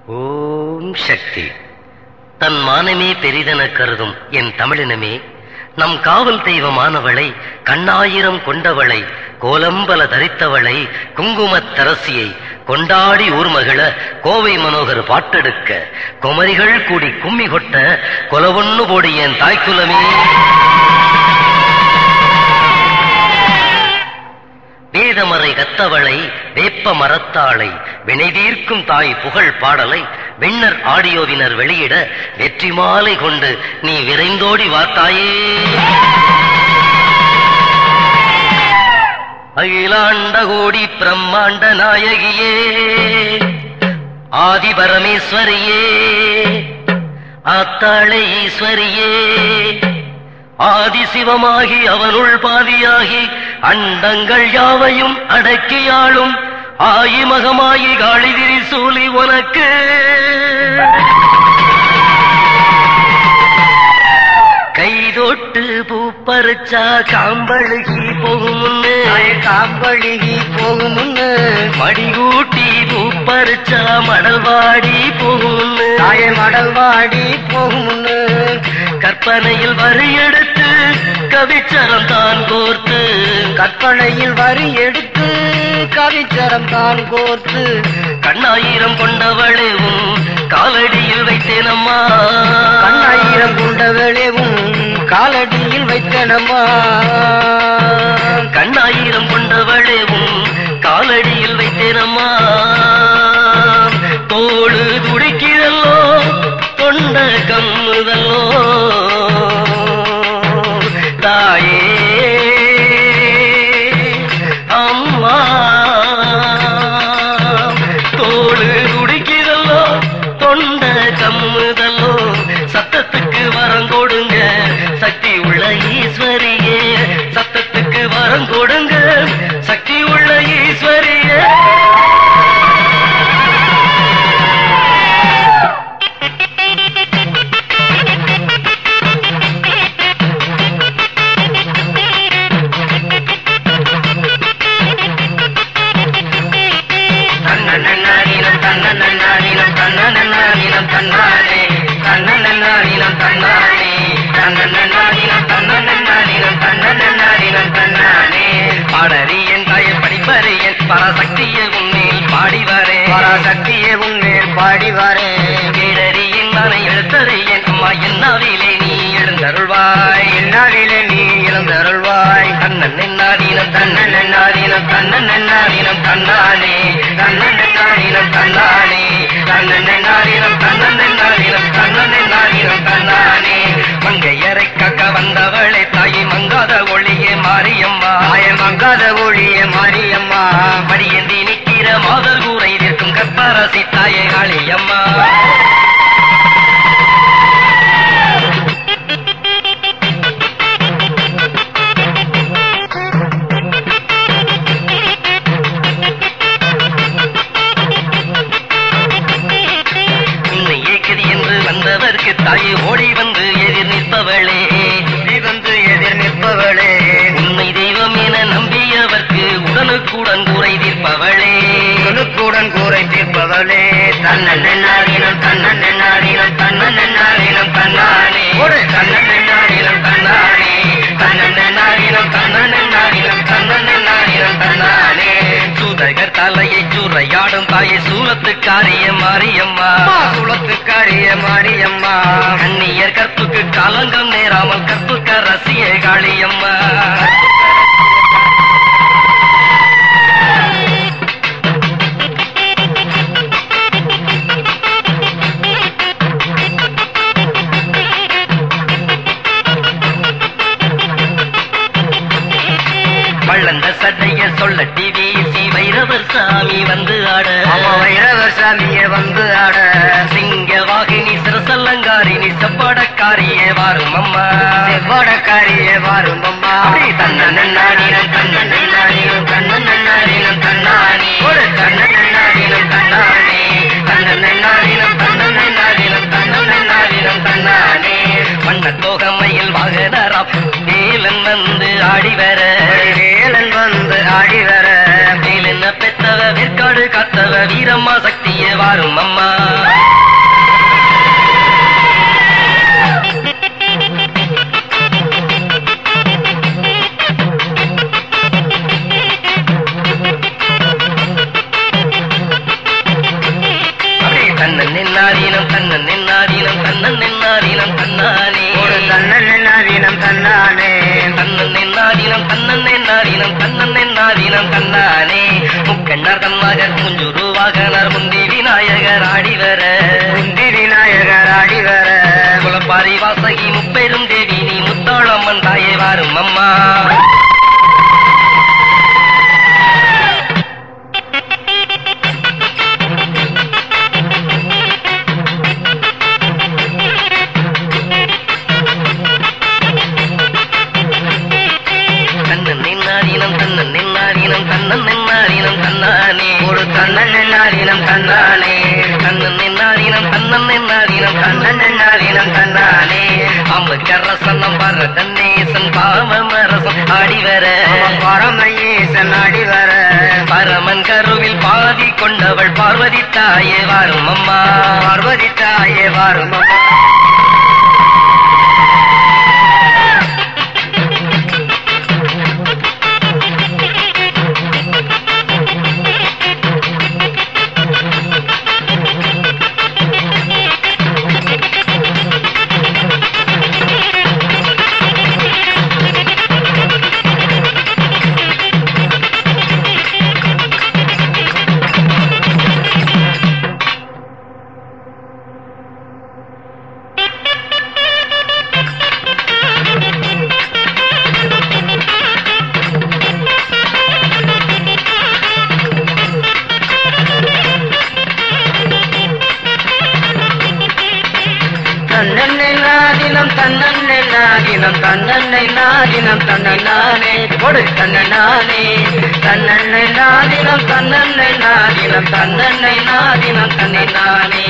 ஓம் சக்தி தன் மானமே பெரிதென கருதும் என் தமிழினமே நம் காவல் தெய்வமானவளை கண்ணாயிரம் கொண்டவளை கோலம்பல தரித்தவளை குங்குமத் தரசியை கொண்டாடி ஊர்மகிழ கோவை மனோகர் பாட்டெடுக்க குமரிகள் கூடி கும்மி கொட்ட கொலவொன்னு போடி என் தாய்க்குலமே வேதமறை கத்தவளை வேப்ப மரத்தாளை வினைதீர்க்கும் தாய் புகழ் பாடலை விண்ணர் ஆடியோவினர் வெளியிட வெற்றி மாலை கொண்டு நீ விரைந்தோடி வாத்தாயே அகிலாண்ட கோடி பிரம்மாண்ட நாயகியே ஆதி பரமேஸ்வரியே ஆத்தாளை ஈஸ்வரியே ஆதிசிவமாகி அவனுள் பாதியாகி அண்டங்கள் யாவையும் அடக்கியாளும் ஆயிமகமாயி காளிதிரி சூலி உனக்கு கைதொட்டு பூப்பறிச்சா காம்பழுகி போகும் முன்னு காம்பழுகி போகும் முன்னு மடிகூட்டி பூப்பறிச்சா மடல்வாடி போகும் முன்னு தாய மடல் வாடி போகும் முன்னு கற்பனையில் வரி எடுத்து கவிச்சரம் தான் கோர்த்து கற்பனையில் வரி எடுத்து கவிச்சரம் தான் கோர்த்து கண்ணாயிரம் கொண்டவளே உன் காலடியில் வைத்தேனம்மா கண்ணாயிரம் கொண்டவளேவும் காலடியில் வைத்தனம்மா கண்ணாயிரம் கொண்டவளே உன் காலடியில் வைத்தேனம்மா தோடு துடிக்கிறல்லோ தொண்ட கம்முதல்லோ தாயே அம்மா தோடு துடிக்கிறல்லோ தொண்ட கம்முதல்லோ சத்தத்துக்கு வரம் கொடுங்க சக்தி உள்ள ஈஸ்வரியே சத்தத்துக்கு வரம் கொடுங்க சக்தி உள்ள ஈஸ்வரியே தன்னநன்னாரினம் தன்னநன்னாரினம் தன்னநன்னாரினம் தன்னானே தன்னநன்னாரினம் தன்னானே தன்னநன்னாரினம் தன்னநன்னாரினம் தன்னநன்னாரினம் தன்னானே பாடறியன் தாய படிப்பறியன் பராசக்திய உன்னில் பாடி வரேன் பராசக்தியே உன்மேல் பாடி வரேன் கேடறியன் நானை எழுத்தறியன் அம்மா என்னாவிலே நீ எழுந்தருள்வாய் என்னாலிலே நீ இழந்தருள்வாய் தன்னன் என்னாதீனம் தன்னன் தன்னன்னாரினம் தன்னன்னாரினம் தன்னானே தன்னன்னாரினம் தன்னானே தன்னன்னாரினம் தன்னன்னாரினம் தன்னன்னாரினம் தன்னானே மங்கையரை காக்க வந்தவளே தாயை மங்காத ஒளியே மாரியம்மா மாய மங்காத ஒழிய மாரியம்மா மடியேந்தி நிற்கிற மாதர் கூரை நிற்கும் கற்பரசி தாயை காளியம்மா உன்னை ஏக்கதி என்று வந்தவர்க்கு தாயை ஓடி வந்து எதிர் நிற்பவளே நீ வந்து எதிர் நிற்பவளே உன்னை தெய்வம் என நம்பியவர்க்கு உடனுக்குடன் கூரை தீர்ப்பவளே குழுக்குடன் கூரை தீர்ப்பவளே தன்னன்னாரினம் தன்னன்னாரினம் தன்னன்னாரினம் தன்னானே ஓடு. தன்னன்னாரினம் தன்னானே தன்னன்னாரினம் தன்னன்னாரினம் தன்னன்னாரினம் தன்னானே சூதகர் தலையை சூறையாடும் தாயை சூலத்துக்காரிய மாரியம்மா குளத்துக்காரிய மாரியம்மா கண்ணியர் கற்புக்கு கலங்கம் நேராமல் கற்புக்க ரசிய காளியம்மா வள்ளந்த சட்டைய சொல்லட்டி வீசி வைரவர் சாமி வந்து ஆட ஆமா வைரவர் சாமியே வந்து ஆட சிங்க வாகினி சிரசல்லங்காரினி செவ்வாடக்காரியே வாரும் அம்மா செவ்வாடக்காரியே வாரும் அம்மா அப்படி தன்னன்னாரினம் தன்னன்னாரினம் தன்னன்னாரினம் தன்னானே ஒரு தன்னன்னாரினம் தன்னானே தன்னன்னாரினம் தன்னன்னாரினம் தன்னன்னாரினம் தன்னானே வண்ண தோகமையில் வாகனராம் வேலன் வந்து ஆடி வர வேலன் வந்து ஆடி வர வேலென்ன பெத்தவ விற்காடு காத்தவ வீரம்மா சக்தியே வாரும் அம்மா தன்னன் நின்னாதீனம் தன்னன் நின்னாதீனம் தன்னன் நின்னாதீனம் தன்னானே ஒரு தன்னன் நின்னாதீனம் தன்னானே தன்னன் நின்னாதீனம் தன்னன் நின்னாதீனம் தன்னன் நின்னாதீனம் தன்னானே முக்கண்ணர் தன்மகர் முஞ்சுரு வாகனர் முந்தி விநாயகர் ஆடிவர குந்தி விநாயகர் ஆடி வர குலப்பாரி வாசகி முப்பெரும் தேவி நீ முத்தாளம்மன் தாயே வாரும் அம்மா தன்னன் நின்னாதீனம் தன்னன் நின்னாதீனம் தன்னன் நின்னாதீனம் தன்னானே ஒரு தன்னன் நின்னாதீனம் தன்னானே தன்னன் நின்னாதீனம் தன்னன் நின்னாதீனம் தன்னன் நின்னாதீனம் தன்னானே அம்புக்கரசனம் பர தன்னேசன் பாமரசம் ஆடிவர அவன் பரமயேசன் ஆடி வர பரமன் கருவில் பாதி கொண்டவள் பார்வதி தாயே வாரும் அம்மா பார்வதி தாயே வாரும் அம்மா. தன்னன்னை நாதினம் தன்னன்னை நாதினம் தன்னன்னை நாதினம் தன்னை நானே கொடு தன்னை நானே தன்னன்னை நாதினம் தன்னன்னை நாதினம் தன்னன்னை நாதினம் தன்னை நானே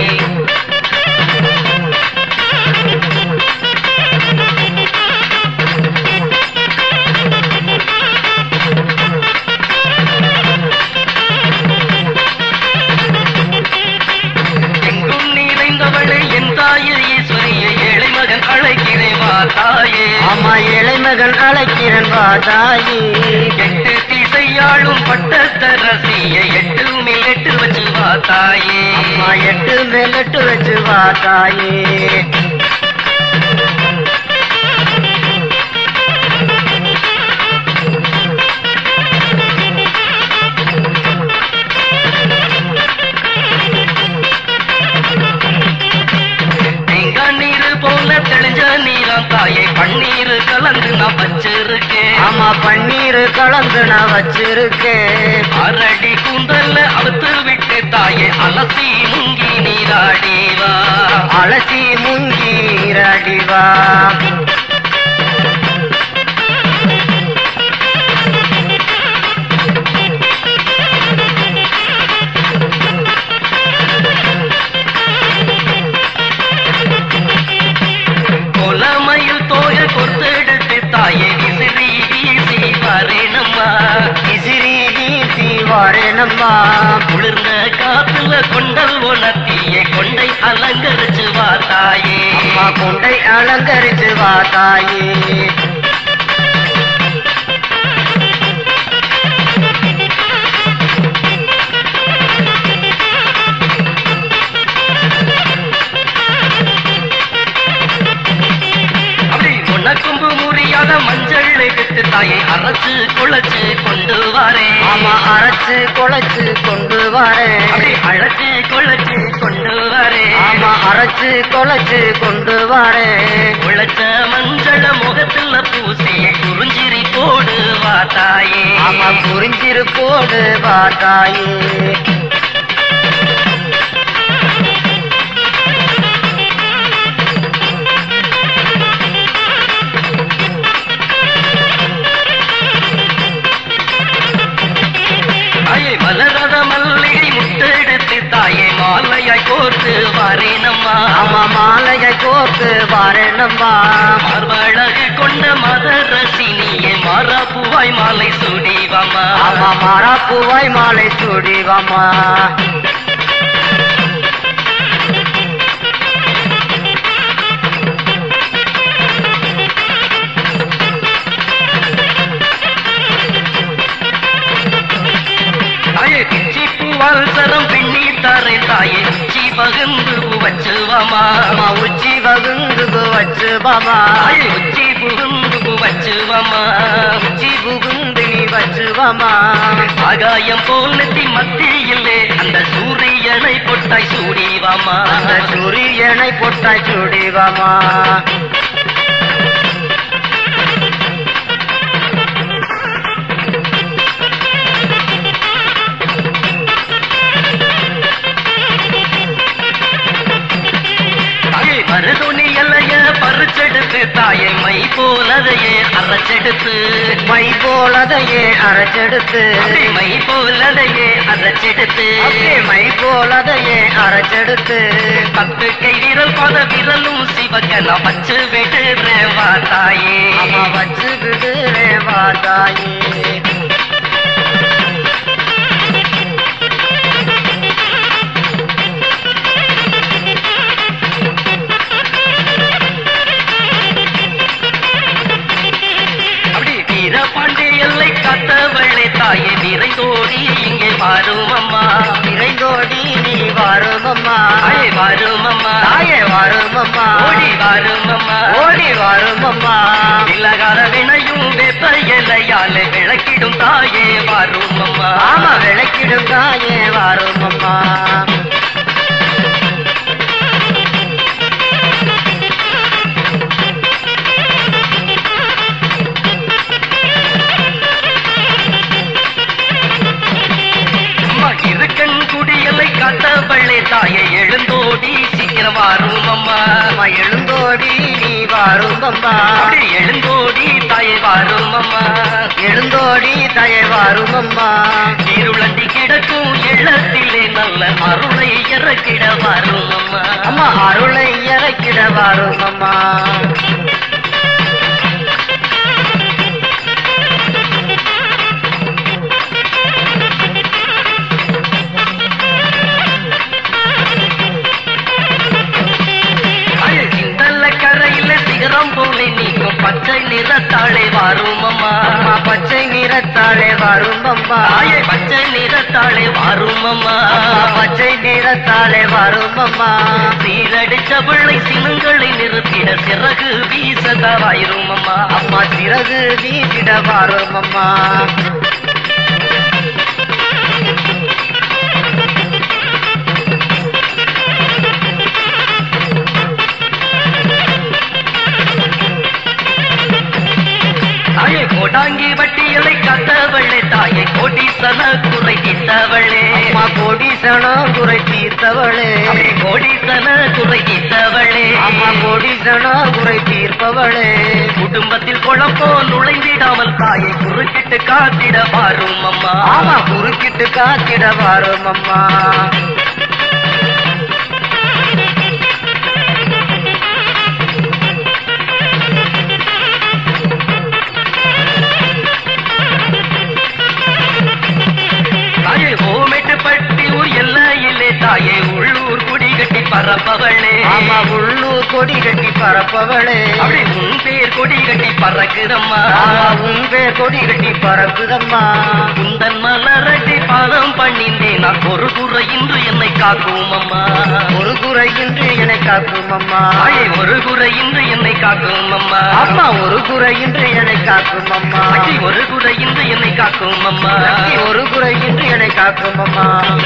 எங்கும் நிறைந்தவளே என் தாயே ஈஸ்வரிய ஏழை மகன் அழைக்கிறேன் வா தாயே ஆமா ஏழை மகன் அழைக்கிறன் வா தாயே எட்டு திசையாளும் பட்டத்தரசிய எட்டு மேல் எட்டு வச்சு வா தாயே அம்மா எட்டு மேலெட்டு வச்சு வா தாயே தேங்காய் நீரு போல தெளிஞ்ச நீரம் தாயை பன்னீர் கலந்து நான் வச்சிருக்கேன் ஆமா பன்னீர் கலந்து நான் வச்சிருக்கேன் அரடி கூந்தல்ல அவுத்து விட்டு தாயை அலசி முங்கி நீராடிவா அலசி முங்கீரடிவா கொலமையில் தோய கொத்தெடுத்து தாயை விசிறி வீசி வரேனம்மா விசிறி வீசி வாரேனம்மா குளிர்ந்த காத்துல கொண்டல் உணர்த்திய கொண்டை அலங்கரிச்சு வா தாயே அம்மா கொண்டை அலங்கரிச்சு வா தாயே அப்படி உனக்கும்பு முறியாத மஞ்சள் எடுத்து தாயை அரைச்சு குழைச்சு கொண்டு வரேன் ஆமா அரைச்சு குழைச்சு கொண்டு வரேன் அப்படி அழைச்சு குழைச்சு கொண்டு வரேன் ஆமா அரைச்சு குழைச்சு கொண்டு வரேன் குழைச்ச மஞ்சள முகத்துல பூசிய குறிஞ்சிரி போடு வா தாயே ஆமா புரிஞ்சிரு போடு வா தாயே தாயே மலரத மல்லிகை முத்தெடுத்து தாயே மாலையாய் கோர்த்து வரேனம்மா ஆமா மாலையை கோர்த்து வரேனம்மா மார்பழகு கொண்ட மதரசினியே மாறாப்புவாய் மாலை சுடிவம்மா ஆமா மாறாப்பூவாய் மாலை சூடிவாமா தாயே பிச்சி பூவால் சரம் பின்னி தரேன் தாயே உச்சி வம்பமா தாயே உச்சி புகுந்து வச்சுவம்மா உச்சி புகுந்து நீ வச்சுவமா ஆகாயம் போல் நெத்தி மத்தியிலே அந்த சூரியனை பொட்டாய் சூடிவாமா அந்த சூரியனை பொட்டாய் சுடிவமா தாயே மருதுணி எல்லைய பறிச்செடுத்து தாயை மை போலதையே அரைச்செடுத்து மை போலதையே அரைச்செடுத்து அப்படியே மை போலதையே அரைச்செடுத்து அப்படியே மை போலதையே அரைச்செடுத்து பத்து கை விரல் பத விரலும் சிவக்க நான் பச்சு விடுறேன் வா தாயே அம்மா வச்சு விடுறே வாதாயே அப்படி வீரபாண்டி எல்லை காத்தவளே தாயே விரைந்தோடி இங்கே வாரும் அம்மா விரைந்தோடி நீ வாரும் அம்மா தாயே வாரும் அம்மா தாயே வாரும் அம்மா ஓடி வாரும் அம்மா ஓடி வாரும் அம்மா இல்லகார வினையும் வெப்ப எல்லையால விளக்கிடும் தாயே வாரும் அம்மா ஆமா விளக்கிடும் தாயே வாரும் அம்மா அம்மா இருக்கன் குடியலை காத்தவளே தாயே எழுந்தோடி சீக்கிரம் வாரும் அம்மா அம்மா எழுந்தோடி நீ வாரும் அம்மா அப்படி எழுந்தோடி தாயே வாரும் அம்மா எழுந்தோடி தாயே வாரும் அம்மா இருளண்டி கிடக்கும் எள்ளத்திலே நல்ல அருளை இறக்கிட வாரும் அம்மா அம்மா அருளை இறக்கிட வாரும் அம்மா தாயே சிந்தல்ல கரையில சிகரம் போலே நீக்கும் பச்சை நிறத்தாளே வாரும் அம்மா அம்மா பச்சை நிறத்தாளே வாரும் அம்மா தாயே பச்சை நிறத்தாளே வாரும் அம்மா அம்மா பச்சை நிறத்தாளே வாரும் அம்மா சீரடிச்ச பிள்ளை சினங்களை நிறுத்திட சிறகு வீசதவாயிரும் அம்மா அம்மா சிறகு வீசிட வாரும் அம்மா தாயே கோடாங்கி வட்டியலை கத்தவளே தாயே கோடீசன குறை தீர்த்தவளே அம்மா கோடீசனம் குறை தீர்த்தவளே அப்படி கோடீசன குறை தீர்த்தவளே அம்மா கோடீசனம் குறை தீர்ப்பவளே குடும்பத்தில் குழப்போ நுழைந்திடாமல் தாயை குறுக்கிட்டு காத்திட பாரும் அம்மா ஆமா குறுக்கிட்டு காத்திட வாரும் அம்மா தாயே ஓமெட்டு பட்டி ஊர் எல்லையிலே தாயே உள்ளூர் குடி கட்டி பறப்பவளே ஆமா உள்ளூர் கொடி கட்டி பறப்பவளே அப்படி உன் பேர் கொடி கட்டி பறக்குதம்மா ஆமா உன் பேர் கொடி கட்டி பறக்குதம்மா குந்தன் மலரடி பாதம் பண்ணிந்தேன் நான் ஒரு குறை இன்று என்னை காக்கும் அம்மா ஒரு குறை இன்று என்னை காக்கும் அம்மா தாயே ஒரு குறை இன்று என்னை காக்கும் அம்மா அம்மா ஒரு குறை இன்று என்னை காக்கும் அம்மா அச்சி ஒரு குறை இன்று என்னை காக்கும் அம்மா ஒரு குறை இன்று என்னை காக்கும் அம்மா